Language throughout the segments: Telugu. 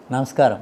నమస్కారం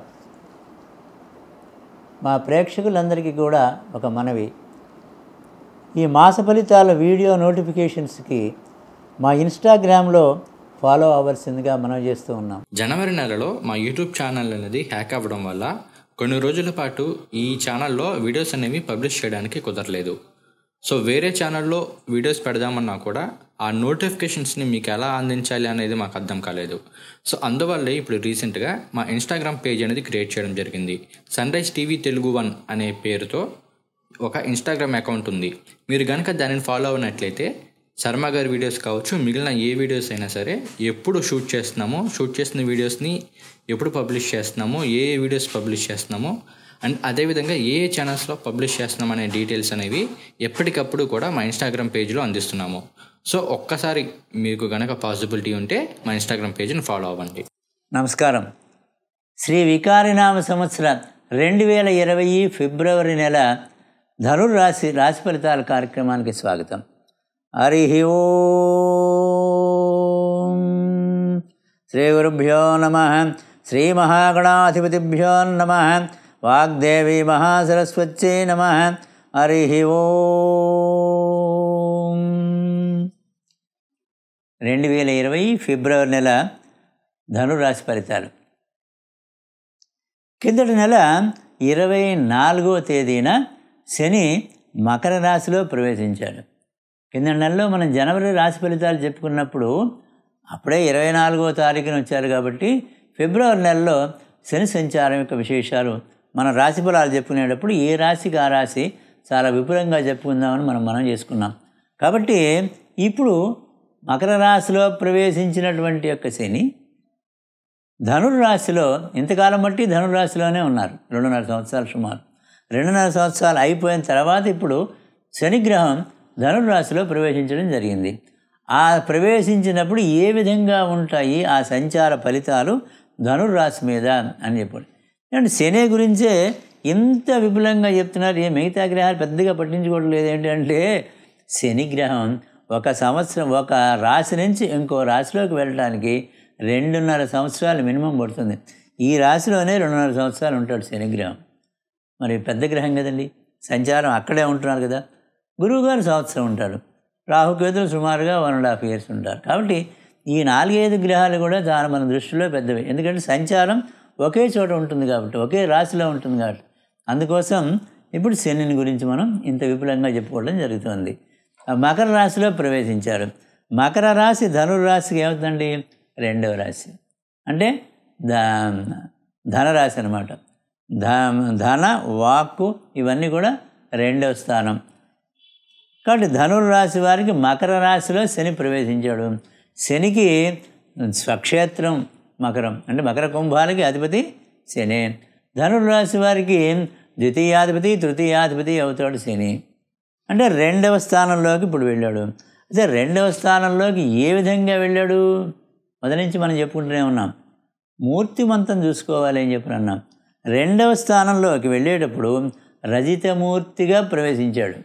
మా ప్రేక్షకులందరికీ కూడా ఒక మనవి ఈ మాస ఫలితాల వీడియో నోటిఫికేషన్స్కి మా ఇన్స్టాగ్రామ్లో ఫాలో అవ్వాల్సిందిగా మనం చేస్తూ ఉన్నాం జనవరి నెలలో మా యూట్యూబ్ ఛానల్ అనేది హ్యాక్ అవ్వడం వల్ల కొన్ని రోజుల పాటు ఈ ఛానల్లో వీడియోస్ అనేవి పబ్లిష్ చేయడానికి కుదరలేదు సో వేరే ఛానల్లో వీడియోస్ పెడదామన్నా కూడా ఆ నోటిఫికేషన్స్ని మీకు ఎలా అందించాలి అనేది మాకు అర్థం కాలేదు సో అందువల్లే ఇప్పుడు రీసెంట్గా మా ఇన్స్టాగ్రామ్ పేజ్ అనేది క్రియేట్ చేయడం జరిగింది sunrise TV Telugu one అనే పేరుతో ఒక ఇన్స్టాగ్రామ్ అకౌంట్ ఉంది మీరు కనుక దానిని ఫాలో అవునట్లయితే శర్మ గారి వీడియోస్ కావచ్చు మిగిలిన ఏ వీడియోస్ అయినా సరే ఎప్పుడు షూట్ చేస్తున్నామో షూట్ చేసిన వీడియోస్ని ఎప్పుడు పబ్లిష్ చేస్తున్నామో ఏ ఏ వీడియోస్ పబ్లిష్ చేస్తున్నామో అండ్ అదేవిధంగా ఏ ఏ ఛానల్స్లో పబ్లిష్ చేస్తున్నాం అనే డీటెయిల్స్ అనేవి ఎప్పటికప్పుడు కూడా మా ఇన్స్టాగ్రామ్ పేజ్లో అందిస్తున్నాము సో ఒక్కసారి మీకు కనుక పాసిబిలిటీ ఉంటే మా ఇన్స్టాగ్రామ్ పేజ్ని ఫాలో అవ్వండి నమస్కారం శ్రీ వికారినామ సంవత్సరం రెండు వేల ఇరవై ఫిబ్రవరి నెల ధనుర్రాశి రాశి ఫలితాల కార్యక్రమానికి స్వాగతం హరి ఓం శ్రీ గురుభ్యో నమ శ్రీ మహాగణాధిపతిభ్యో నమ వాగ్దేవి మహాసరస్వత్యై నమ హరి ఓం రెండు వేల ఇరవై ఫిబ్రవరి నెల ధనురాశి ఫలితాలు కిందటి నెల ఇరవై నాలుగో తేదీన శని మకర రాశిలో ప్రవేశించాడు కిందటి నెలలో మనం జనవరి రాశి ఫలితాలు చెప్పుకున్నప్పుడు అప్పుడే ఇరవై నాలుగో తారీఖున వచ్చారు కాబట్టి ఫిబ్రవరి నెలలో శని సంచారం యొక్క విశేషాలు మన రాశి ఫలాలు చెప్పుకునేటప్పుడు ఏ రాశికి ఆ రాశి చాలా విపులంగా చెప్పుకుందామని మనం మనం చేసుకున్నాం కాబట్టి ఇప్పుడు మకర రాశిలో ప్రవేశించినటువంటి యొక్క శని ధనుర్రాశిలో ఇంతకాలం బట్టి ధనుర్రాశిలోనే ఉన్నారు రెండున్నర సంవత్సరాలు సుమారు రెండున్నర సంవత్సరాలు అయిపోయిన తర్వాత ఇప్పుడు శనిగ్రహం ధనుర్రాశిలో ప్రవేశించడం జరిగింది ఆ ప్రవేశించినప్పుడు ఏ విధంగా ఉంటాయి ఆ సంచార ఫలితాలు ధనుర్రాశి మీద అని చెప్పాడు అంటే శని గురించే ఇంత విపులంగా చెప్తున్నారు ఏ మిగతా గ్రహాలు పెద్దగా పట్టించుకోవడం లేదు ఏంటంటే శనిగ్రహం ఒక సంవత్సరం ఒక రాశి నుంచి ఇంకో రాశిలోకి వెళ్ళడానికి రెండున్నర సంవత్సరాలు మినిమం పడుతుంది ఈ రాశిలోనే రెండున్నర సంవత్సరాలు ఉంటాడు శనిగ్రహం మరి పెద్ద గ్రహం కదండి సంచారం అక్కడే ఉంటున్నారు కదా గురువుగారు సంవత్సరం ఉంటాడు రాహుకేతులు సుమారుగా వన్ అండ్ హాఫ్ ఇయర్స్ ఉంటారు కాబట్టి ఈ నాలుగైదు గ్రహాలు కూడా చాలా మన దృష్టిలో పెద్దవి ఎందుకంటే సంచారం ఒకే చోట ఉంటుంది కాబట్టి ఒకే రాశిలో ఉంటుంది కాబట్టి అందుకోసం ఇప్పుడు శనిని గురించి మనం ఇంత విపులంగా చెప్పుకోవడం జరుగుతుంది ఆ మకర రాశిలో ప్రవేశించారు మకర రాశి ధనుర్రాశికి ఏమవుతుందండి రెండవ రాశి అంటే ధ ధనరాశి అనమాట ధ ధన వాక్కు ఇవన్నీ కూడా రెండవ స్థానం కాబట్టి ధనుర్రాశి వారికి మకర రాశిలో శని ప్రవేశించాడు శనికి స్వక్షేత్రం మకరం అంటే మకర కుంభాలకి అధిపతి శని ధనుర్రాశి వారికి ద్వితీయాధిపతి తృతీయాధిపతి అవుతాడు శని అంటే రెండవ స్థానంలోకి ఇప్పుడు వెళ్ళాడు అయితే రెండవ స్థానంలోకి ఏ విధంగా వెళ్ళాడు మొదటి నుంచి మనం చెప్పుకుంటూనే ఉన్నాం మూర్తిమంతం చూసుకోవాలి అని చెప్పి అన్నాం రెండవ స్థానంలోకి వెళ్ళేటప్పుడు రజితమూర్తిగా ప్రవేశించాడు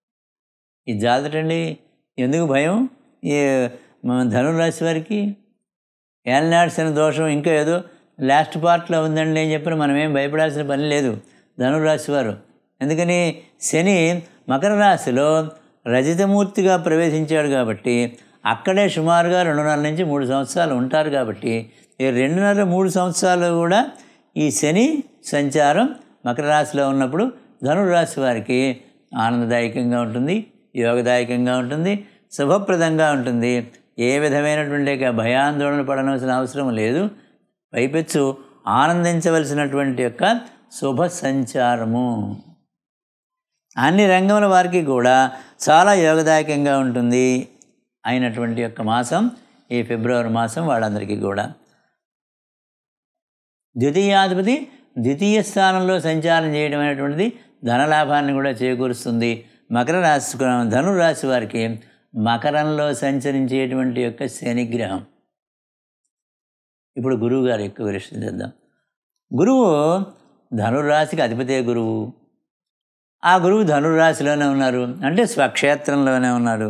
ఇది జాతరండి ఎందుకు భయం ఈ మన ధనురాశి వారికి ఏలనాడ్సిన దోషం ఇంకా ఏదో లాస్ట్ పార్ట్లో ఉందండి అని చెప్పి మనం ఏం భయపడాల్సిన పని లేదు ధనురాశి వారు ఎందుకని శని మకర రాశిలో రజితమూర్తిగా ప్రవేశించాడు కాబట్టి అక్కడే సుమారుగా రెండున్నర నుంచి మూడు సంవత్సరాలు ఉంటారు కాబట్టి ఈ రెండున్నర మూడు సంవత్సరాలు కూడా ఈ శని సంచారం మకర రాశిలో ఉన్నప్పుడు ధనురాశి వారికి ఆనందదాయకంగా ఉంటుంది యోగదాయకంగా ఉంటుంది శుభప్రదంగా ఉంటుంది ఏ విధమైనటువంటి భయాందోళన పడవలసిన అవసరం లేదు పైపెచ్చు ఆనందించవలసినటువంటి యొక్క శుభ సంచారము అన్ని రంగముల వారికి కూడా చాలా యోగదాయకంగా ఉంటుంది అయినటువంటి యొక్క మాసం ఈ ఫిబ్రవరి మాసం వాళ్ళందరికీ కూడా ద్వితీయాధిపతి ద్వితీయ స్థానంలో సంచారం చేయడం అనేటువంటిది ధనలాభాన్ని కూడా చేకూరుస్తుంది మకర రాశి ధనురాశి వారికి మకరంలో సంచరించేటువంటి యొక్క శనిగ్రహం ఇప్పుడు గురువు గారు ఎక్కువ విషయం చేద్దాం గురువు ధనుర్రాశికి అధిపతే గురువు ఆ గురువు ధనుర్రాశిలోనే ఉన్నారు అంటే స్వక్షేత్రంలోనే ఉన్నారు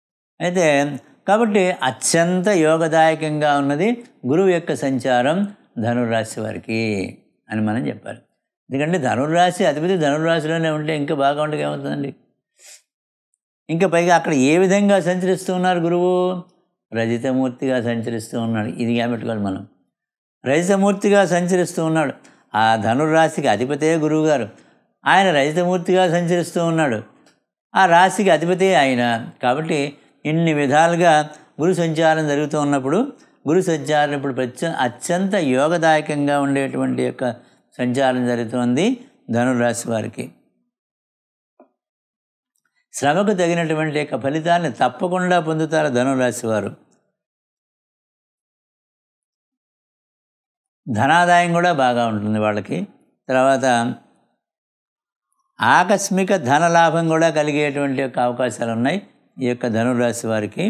అయితే కాబట్టి అత్యంత యోగదాయకంగా ఉన్నది గురువు యొక్క సంచారం ధనుర్రాశి వారికి అని మనం చెప్పాలి ఎందుకంటే ధనుర్రాశి అధిపతి ధనుర్రాశిలోనే ఉంటే ఇంకా బాగా ఉండగా ఏమవుతుందండి ఇంకా పైగా అక్కడ ఏ విధంగా సంచరిస్తూ ఉన్నారు గురువు రజితమూర్తిగా సంచరిస్తూ ఉన్నాడు ఇది పెట్టుకోవాలి మనం రజితమూర్తిగా సంచరిస్తూ ఉన్నాడు ఆ ధనుర్రాశికి అధిపతే గురువు గారు ఆయన రజితమూర్తిగా సంచరిస్తూ ఉన్నాడు ఆ రాశికి అధిపతే ఆయన కాబట్టి ఇన్ని విధాలుగా గురు సంచారం జరుగుతూ ఉన్నప్పుడు గురు సంచారం ఇప్పుడు ప్రత్య అత్యంత యోగదాయకంగా ఉండేటువంటి యొక్క సంచారం జరుగుతోంది ధనుర్రాశి వారికి శ్రమకు తగినటువంటి యొక్క ఫలితాన్ని తప్పకుండా పొందుతారు ధనురాశి వారు ధనాదాయం కూడా బాగా ఉంటుంది వాళ్ళకి తర్వాత ఆకస్మిక ధన లాభం కూడా కలిగేటువంటి యొక్క అవకాశాలు ఉన్నాయి ఈ యొక్క ధనురాశి వారికి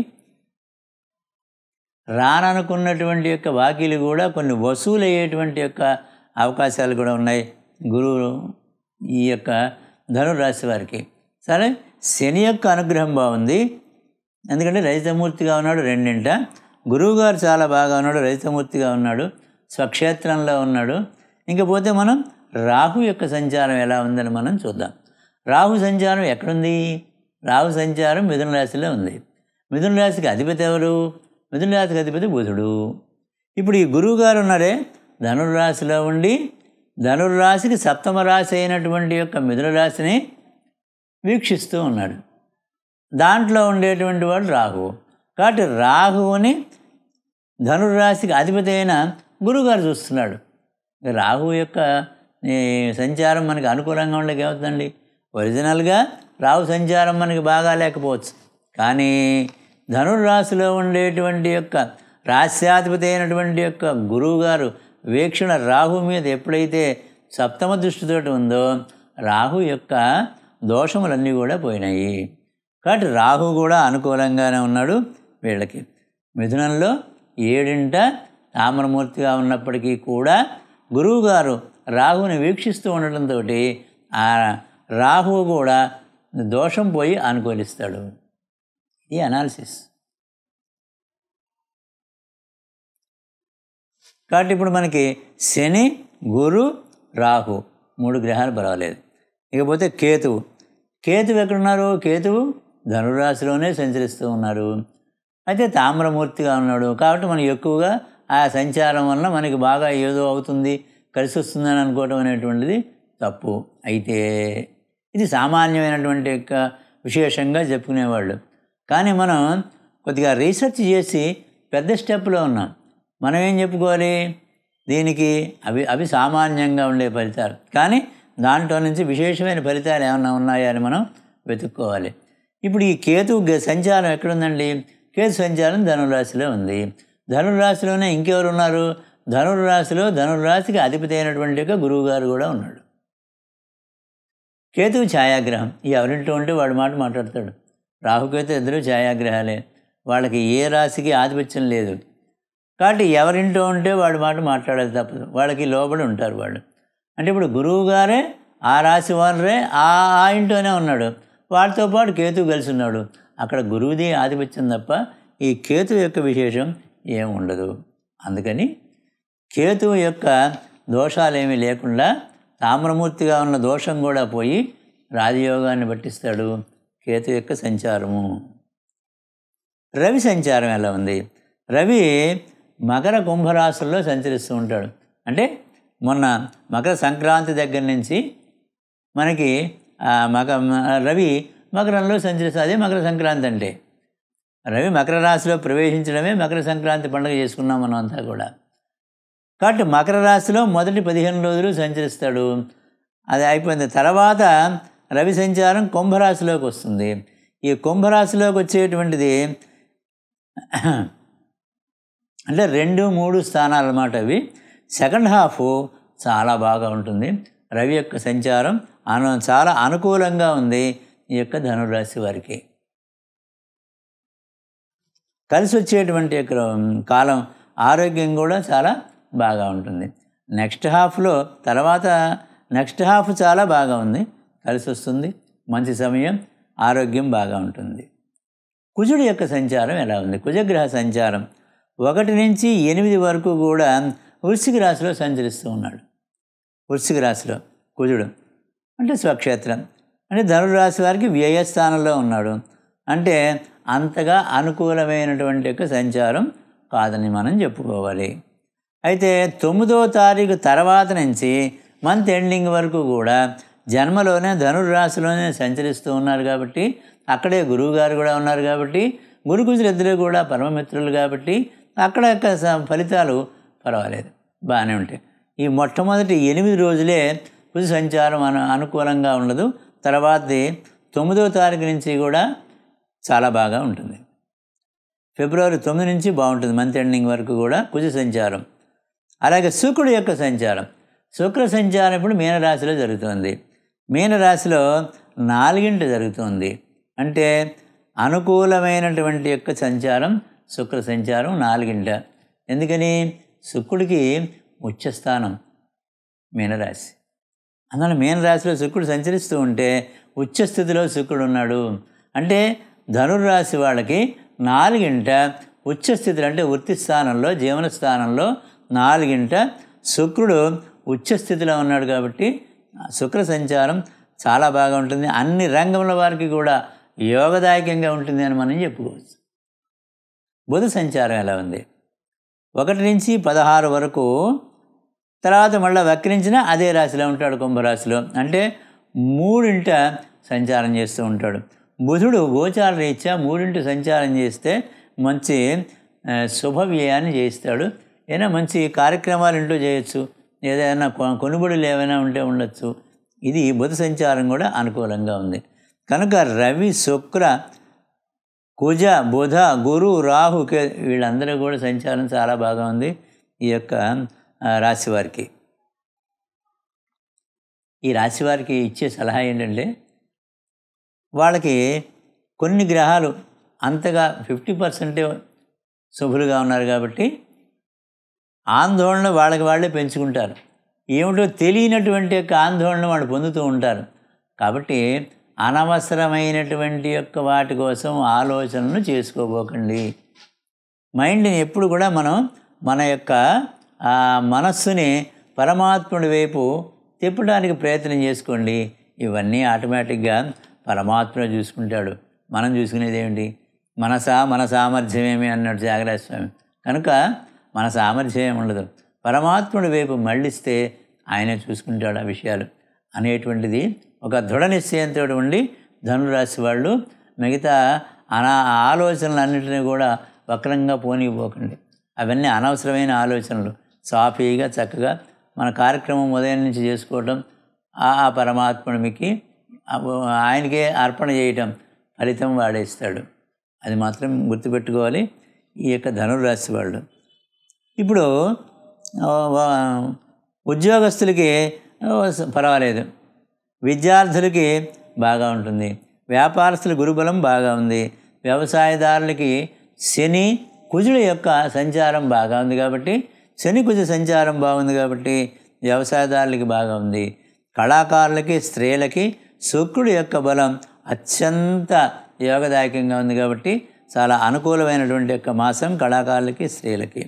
రాననుకున్నటువంటి యొక్క వాకిలు కూడా కొన్ని వసూలు అయ్యేటువంటి యొక్క అవకాశాలు కూడా ఉన్నాయి గురువు ఈ యొక్క ధనురాశి వారికి సరే శని యొక్క అనుగ్రహం బాగుంది ఎందుకంటే రజితమూర్తిగా ఉన్నాడు రెండింట గురువుగారు చాలా బాగా ఉన్నాడు రజితమూర్తిగా ఉన్నాడు స్వక్షేత్రంలో ఉన్నాడు ఇంకపోతే మనం రాహు యొక్క సంచారం ఎలా ఉందని మనం చూద్దాం రాహు సంచారం ఎక్కడుంది రాహు సంచారం మిథున రాశిలో ఉంది మిథున రాశికి అధిపతి ఎవరు మిథున రాశికి అధిపతి బుధుడు ఇప్పుడు ఈ గురువు గారు ఉన్నారే ధనుర్రాశిలో ఉండి ధనుర్రాశికి సప్తమ రాశి అయినటువంటి యొక్క మిథున రాశిని వీక్షిస్తూ ఉన్నాడు దాంట్లో ఉండేటువంటి వాడు రాహువు కాబట్టి రాహువుని ధనుర్రాశికి అధిపతి అయిన గురువుగారు చూస్తున్నాడు రాహువు యొక్క ఈ సంచారం మనకి అనుకూలంగా ఉండక ఏమవుతుందండి ఒరిజినల్గా రాహు సంచారం మనకి బాగా లేకపోవచ్చు కానీ ధనుర్రాశిలో ఉండేటువంటి యొక్క రాశ్యాధిపతి అయినటువంటి యొక్క గురువుగారు వీక్షణ రాహు మీద ఎప్పుడైతే సప్తమ దృష్టితోటి ఉందో రాహు యొక్క దోషములన్నీ కూడా పోయినాయి కాబట్టి రాహు కూడా అనుకూలంగానే ఉన్నాడు వీళ్ళకి మిథునంలో ఏడింట తామరమూర్తిగా ఉన్నప్పటికీ కూడా గురువుగారు రాహుని వీక్షిస్తూ ఉండటంతో ఆ రాహువు కూడా దోషం పోయి అనుకూలిస్తాడు ఇది అనాలిసిస్ కాబట్టి ఇప్పుడు మనకి శని గురు రాహు మూడు గ్రహాలు పర్వాలేదు ఇకపోతే కేతువు కేతువు ఎక్కడున్నారు కేతువు ధనురాశిలోనే సంచరిస్తూ ఉన్నారు అయితే తామ్రమూర్తిగా ఉన్నాడు కాబట్టి మనం ఎక్కువగా ఆ సంచారం వల్ల మనకి బాగా ఏదో అవుతుంది కలిసి వస్తుందని అనుకోవడం అనేటువంటిది తప్పు అయితే ఇది సామాన్యమైనటువంటి యొక్క విశేషంగా చెప్పుకునేవాళ్ళు కానీ మనం కొద్దిగా రీసెర్చ్ చేసి పెద్ద స్టెప్లో ఉన్నాం మనం ఏం చెప్పుకోవాలి దీనికి అవి అవి సామాన్యంగా ఉండే ఫలితాలు కానీ దాంట్లో నుంచి విశేషమైన ఫలితాలు ఏమైనా ఉన్నాయా అని మనం వెతుక్కోవాలి ఇప్పుడు ఈ కేతు గ- సంచారం ఎక్కడుందండి కేతు సంచారం ధనురాశిలో ఉంది ధనురాశిలోనే ఇంకెవరు ఉన్నారు ధనుర్రాశిలో ధనుర్రాశికి అధిపతి అయినటువంటి యొక్క గురువుగారు కూడా ఉన్నాడు కేతువు ఛాయాగ్రహం ఎవరింటో ఉంటే వాడి మాట మాట్లాడతాడు రాహుకేతు ఇద్దరు ఛాయాగ్రహాలే వాళ్ళకి ఏ రాశికి ఆధిపత్యం లేదు కాబట్టి ఎవరింటో ఉంటే వాడి మాట మాట్లాడాలి తప్పదు వాళ్ళకి లోబడి ఉంటారు వాళ్ళు అంటే ఇప్పుడు గురువు గారే ఆ రాశి వారే ఆ ఆ ఇంట్లోనే ఉన్నాడు వాడితో పాటు కేతు కలిసి ఉన్నాడు అక్కడ గురువుది ఆధిపత్యం తప్ప ఈ కేతు యొక్క విశేషం ఏం ఉండదు అందుకని కేతువు యొక్క దోషాలేమీ లేకుండా తామ్రమూర్తిగా ఉన్న దోషం కూడా పోయి రాజయోగాన్ని పట్టిస్తాడు కేతు యొక్క సంచారము రవి సంచారం ఎలా ఉంది రవి మకర కుంభరాశుల్లో సంచరిస్తూ ఉంటాడు అంటే మొన్న మకర సంక్రాంతి దగ్గర నుంచి మనకి ఆ మక రవి మకరంలో సంచరిస్తుంది అదే మకర సంక్రాంతి అంటే రవి మకర రాశిలో ప్రవేశించడమే మకర సంక్రాంతి పండుగ చేసుకున్నాం మనం అంతా కూడా కాబట్టి మకర రాశిలో మొదటి పదిహేను రోజులు సంచరిస్తాడు అది అయిపోయింది తర్వాత రవి సంచారం కుంభరాశిలోకి వస్తుంది ఈ కుంభరాశిలోకి వచ్చేటువంటిది అంటే రెండు మూడు స్థానాలు అన్నమాట అవి సెకండ్ హాఫ్ చాలా బాగా ఉంటుంది రవి యొక్క సంచారం అను చాలా అనుకూలంగా ఉంది ఈ యొక్క ధనురాశి వారికి కలిసి వచ్చేటువంటి యొక్క కాలం ఆరోగ్యం కూడా చాలా బాగా ఉంటుంది నెక్స్ట్ హాఫ్లో తర్వాత నెక్స్ట్ హాఫ్ చాలా బాగా ఉంది కలిసి వస్తుంది మంచి సమయం ఆరోగ్యం బాగా ఉంటుంది కుజుడి యొక్క సంచారం ఎలా ఉంది కుజగ్రహ సంచారం ఒకటి నుంచి ఎనిమిది వరకు కూడా వృశ్చిక రాశిలో సంచరిస్తూ ఉన్నాడు వృశ్చిక రాశిలో కుజుడు అంటే స్వక్షేత్రం అంటే ధనురాశి వారికి వ్యయస్థానంలో ఉన్నాడు అంటే అంతగా అనుకూలమైనటువంటి యొక్క సంచారం కాదని మనం చెప్పుకోవాలి అయితే తొమ్మిదో తారీఖు తర్వాత నుంచి మంత్ ఎండింగ్ వరకు కూడా జన్మలోనే ధనుర్రాశిలోనే సంచరిస్తూ ఉన్నారు కాబట్టి అక్కడే గురువుగారు కూడా ఉన్నారు కాబట్టి గురుకుజులు ఇద్దరు కూడా పరమమిత్రులు కాబట్టి అక్కడ యొక్క స- ఫలితాలు పర్వాలేదు బాగానే ఉంటాయి ఈ మొట్టమొదటి ఎనిమిది రోజులే కుజ సంచారం అను అనుకూలంగా ఉండదు తర్వాతది తొమ్మిదో తారీఖు నుంచి కూడా చాలా బాగా ఉంటుంది ఫిబ్రవరి తొమ్మిది నుంచి బాగుంటుంది మంత్ ఎండింగ్ వరకు కూడా కుజ సంచారం అలాగే శుక్రుడు యొక్క సంచారం శుక్ర సంచారం ఇప్పుడు మీనరాశిలో జరుగుతుంది మీనరాశిలో నాలుగింట జరుగుతుంది అంటే అనుకూలమైనటువంటి యొక్క సంచారం శుక్ర సంచారం నాలుగింట ఎందుకని శుక్రుడికి ఉచ్చస్థానం మీనరాశి అందువల్ల మీనరాశిలో శుక్రుడు సంచరిస్తూ ఉంటే ఉచ్చస్థితిలో శుక్రుడు ఉన్నాడు అంటే ధనుర్రాశి వాళ్ళకి నాలుగింట ఉచ్చస్థితులు అంటే వృత్తి స్థానంలో జీవన స్థానంలో నాలుగింట శుక్రుడు ఉచ్చస్థితిలో ఉన్నాడు కాబట్టి శుక్ర సంచారం చాలా బాగా ఉంటుంది అన్ని రంగముల వారికి కూడా యోగదాయకంగా ఉంటుంది అని మనం చెప్పుకోవచ్చు బుధ సంచారం ఎలా ఉంది ఒకటి నుంచి పదహారు వరకు తర్వాత మళ్ళీ వక్రించిన అదే రాశిలో ఉంటాడు కుంభరాశిలో అంటే మూడింట సంచారం చేస్తూ ఉంటాడు బుధుడు గోచార రీత్యా మూడింటి సంచారం చేస్తే మంచి ఆ, శుభ వ్యయాన్ని చేయిస్తాడు ఏదైనా మంచి కార్యక్రమాలు ఇంట్లో చేయొచ్చు ఏదైనా కొ- కొనుగోడులు ఏమైనా ఉంటే ఉండొచ్చు ఇది బుధ సంచారం కూడా అనుకూలంగా ఉంది కనుక రవి శుక్ర కుజ బుధ గురు రాహు కే వీళ్ళందరూ కూడా సంచారం చాలా బాగా ఉంది ఈ యొక్క ఆ, రాశి వారికి ఈ రాశి వారికి ఇచ్చే సలహా ఏంటంటే వాళ్ళకి కొన్ని గ్రహాలు అంతగా ఫిఫ్టీ పర్సెంటే శుభులుగా ఉన్నారు కాబట్టి ఆందోళన వాళ్ళకి వాళ్ళే పెంచుకుంటారు ఏమిటో తెలియనటువంటి యొక్క ఆందోళన వాళ్ళు పొందుతూ ఉంటారు కాబట్టి అనవసరమైనటువంటి యొక్క వాటి కోసం ఆలోచనలు చేసుకోబోకండి మైండ్ని ఎప్పుడు కూడా మనం మన యొక్క ఆ, మనస్సుని పరమాత్ముడి వైపు తిప్పడానికి ప్రయత్నం చేసుకోండి ఇవన్నీ ఆటోమేటిక్గా పరమాత్ముడు చూసుకుంటాడు మనం చూసుకునేది ఏమిటి మనసా మన సామర్థ్యమేమి అన్నాడు త్యాగరాజ స్వామి కనుక మన సామర్థ్యం ఏమి ఉండదు పరమాత్ముడి వైపు మళ్ళిస్తే ఆయనే చూసుకుంటాడు ఆ విషయాలు అనేటువంటిది ఒక దృఢ నిశ్చయంతో ఉండి ధనురాశి వాళ్ళు మిగతా అనా ఆలోచనలన్నింటినీ కూడా వక్రంగా పోనీపోకండి అవన్నీ అనవసరమైన ఆలోచనలు సాఫీగా చక్కగా మన కార్యక్రమం ఉదయం నుంచి చేసుకోవటం ఆ ఆ పరమాత్ముడికి ఆయనకే అర్పణ చేయటం ఫలితం వాడేస్తాడు అది మాత్రం గుర్తుపెట్టుకోవాలి ఈ యొక్క ధనుర్రాశి వాళ్ళు ఇప్పుడు ఆ, వా- ఉద్యోగస్తులకి ఆ, స- పర్వాలేదు విద్యార్థులకి బాగా ఉంటుంది వ్యాపారస్తుల గురుబలం బాగా ఉంది వ్యవసాయదారులకి శని కుజుడు యొక్క సంచారం బాగా ఉంది కాబట్టి శని కుజ సంచారం బాగుంది కాబట్టి వ్యవసాయదారులకి బాగా ఉంది కళాకారులకి స్త్రీలకి శుక్రుడు యొక్క బలం అత్యంత యోగదాయకంగా ఉంది కాబట్టి చాలా అనుకూలమైనటువంటి యొక్క మాసం కళాకారులకి స్త్రీలకి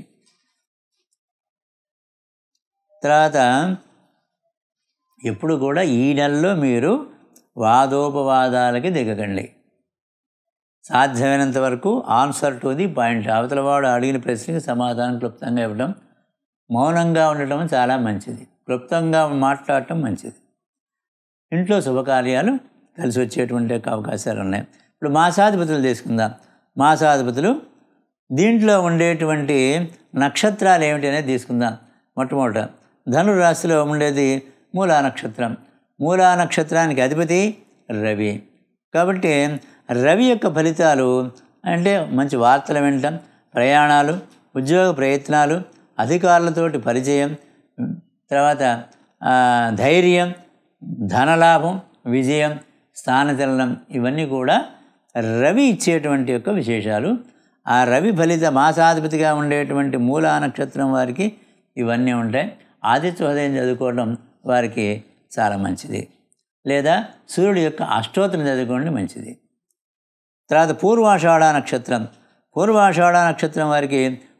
తర్వాత ఎప్పుడు కూడా ఈ నెలలో మీరు వాదోపవాదాలకి దిగకండి సాధ్యమైనంత వరకు ఆన్సర్ టు ది పాయింట్ అవతల వాడు అడిగిన ప్రశ్నకి సమాధానం క్లుప్తంగా ఇవ్వడం మౌనంగా ఉండటం చాలా మంచిది క్లుప్తంగా మాట్లాడటం మంచిది ఇంట్లో శుభకార్యాలు కలిసి వచ్చేటువంటి యొక్క అవకాశాలు ఉన్నాయి ఇప్పుడు మాసాధిపతులు తీసుకుందాం మాసాధిపతులు దీంట్లో ఉండేటువంటి నక్షత్రాలు ఏమిటి అనేది తీసుకుందాం మొట్టమొదట ధనురాశిలో ఉండేది మూలా నక్షత్రం మూలా నక్షత్రానికి అధిపతి రవి కాబట్టి రవి యొక్క ఫలితాలు అంటే మంచి వార్తలు వినటం ప్రయాణాలు ఉద్యోగ ప్రయత్నాలు అధికారులతోటి పరిచయం తర్వాత ఆ, ధైర్యం ధనలాభం విజయం స్థానచలనం ఇవన్నీ కూడా రవి ఇచ్చేటువంటి యొక్క విశేషాలు ఆ రవి ఫలిత మాసాధిపతిగా ఉండేటువంటి మూలా నక్షత్రం వారికి ఇవన్నీ ఉంటాయి ఆదిత్య హృదయం చదువుకోవడం వారికి చాలా మంచిది లేదా సూర్యుడి యొక్క అష్టోత్తరం చదువుకోండి మంచిది తర్వాత పూర్వాషాఢ నక్షత్రం పూర్వాషాఢ నక్షత్రం వారికి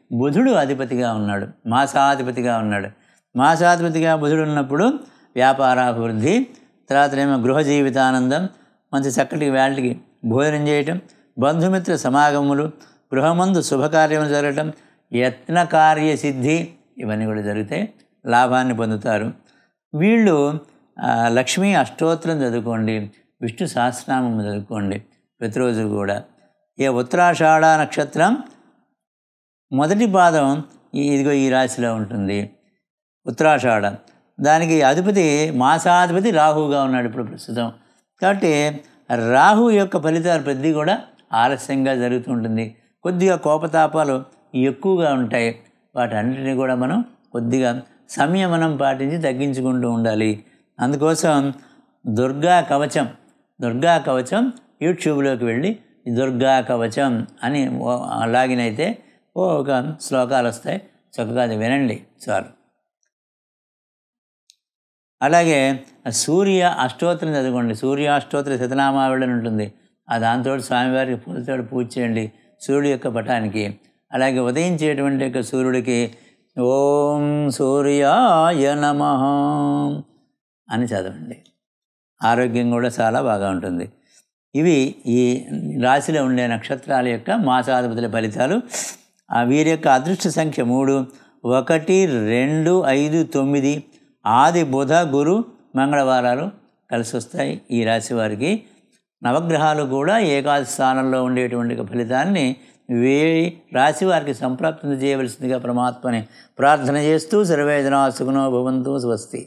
బుధుడు అధిపతిగా ఉన్నాడు మాసాధిపతిగా ఉన్నాడు మాసాధిపతిగా బుధుడు ఉన్నప్పుడు వ్యాపారాభివృద్ధి తర్వాతనేమో గృహ జీవితానందం మంచి చక్కటి వేళకి భోజనం చేయటం బంధుమిత్ర సమాగములు గృహమందు శుభకార్యములు జరగటం యత్న కార్య సిద్ధి ఇవన్నీ కూడా జరిగితే లాభాన్ని పొందుతారు వీళ్ళు ఆ, లక్ష్మీ అష్టోత్తరం చదువుకోండి విష్ణు సహస్రనామం చదువుకోండి ప్రతిరోజు కూడా ఏ ఉత్తరాషాఢ నక్షత్రం మొదటి పాదం ఈ- ఇదిగో ఈ రాశిలో ఉంటుంది ఉత్తరాషాఢ దానికి అధిపతి మాసాధిపతి రాహువుగా ఉన్నాడు ఇప్పుడు ప్రస్తుతం కాబట్టి రాహు యొక్క ఫలితాలు ప్రతి కూడా ఆలస్యంగా జరుగుతుంటుంది కొద్దిగా కోపతాపాలు ఎక్కువగా ఉంటాయి వాటన్నిటిని కూడా మనం కొద్దిగా సంయమనం పాటించి తగ్గించుకుంటూ ఉండాలి అందుకోసం దుర్గా కవచం దుర్గా కవచం యూట్యూబ్లోకి వెళ్ళి ఈ దుర్గా కవచం అని ఓ- లాగిన్ అయితే ఓ ఒక శ్లోకాలు వస్తాయి చక్కగా అది వినండి చాలు అలాగే సూర్య అష్టోత్తరం చదువుకోండి సూర్య అష్టోత్తర శతనామావళి ఉంటుంది ఆ దాంతో స్వామివారికి పూలతో పూజ చేయండి సూర్యుడి యొక్క పటానికి అలాగే ఉదయించేటువంటి యొక్క సూర్యుడికి ఓం సూర్యాయ నమ అని చదవండి ఆరోగ్యం కూడా చాలా బాగా ఉంటుంది ఇవి ఈ రాశిలో ఉండే నక్షత్రాల యొక్క మాసాధిపతుల ఫలితాలు ఆ వీరి యొక్క అదృష్ట సంఖ్య మూడు ఒకటి రెండు ఐదు తొమ్మిది ఆది బుధ గురు మంగళవారాలు కలిసి వస్తాయి ఈ రాశి వారికి నవగ్రహాలు కూడా ఏకాదశి స్థానంలో ఉండేటువంటి ఒక ఫలితాన్ని వే రాశి వారికి సంప్రాప్తం చేయవలసిందిగా పరమాత్మని ప్రార్థన చేస్తూ సర్వేదనా సుఖనో భవంతు స్వస్తి